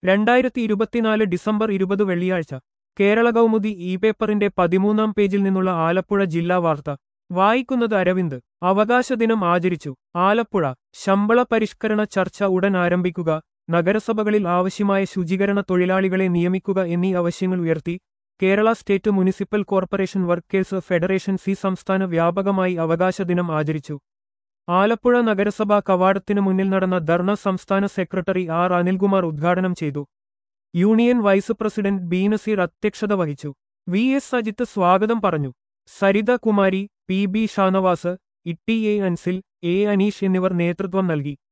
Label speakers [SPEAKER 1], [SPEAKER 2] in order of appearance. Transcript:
[SPEAKER 1] രണ്ടായിരത്തി ഇരുപത്തിനാല് ഡിസംബർ ഇരുപത് വെള്ളിയാഴ്ച കേരള കൗമുദി ഇ പേപ്പറിന്റെ പതിമൂന്നാം പേജിൽ നിന്നുള്ള ആലപ്പുഴ ജില്ലാ വാർത്ത വായിക്കുന്നത് അരവിന്ദ് അവകാശ ദിനം ആചരിച്ചു ആലപ്പുഴ ശമ്പള പരിഷ്കരണ ചർച്ച ഉടൻ ആരംഭിക്കുക നഗരസഭകളിൽ ആവശ്യമായ ശുചീകരണ തൊഴിലാളികളെ നിയമിക്കുക എന്നീ ആവശ്യങ്ങൾ ഉയർത്തി Kerala state municipal corporation workers federation C സംസ്ഥാന വ്യാപകമായി അവകാശ ദിനം ആചരിച്ചു ആലപ്പുഴ നഗരസഭാ കവാടത്തിനു മുന്നിൽ നടന്ന ധർണ സംസ്ഥാന സെക്രട്ടറി ആർ അനിൽകുമാർ ഉദ്ഘാടനം ചെയ്തു union vice president B Naseer അധ്യക്ഷത വഹിച്ചു വി എസ് അജിത്ത് സ്വാഗതം പറഞ്ഞു Saritha Kumari P B Shanavas Itty A Ansil A Aneesh എന്നിവർ നേതൃത്വം നൽകി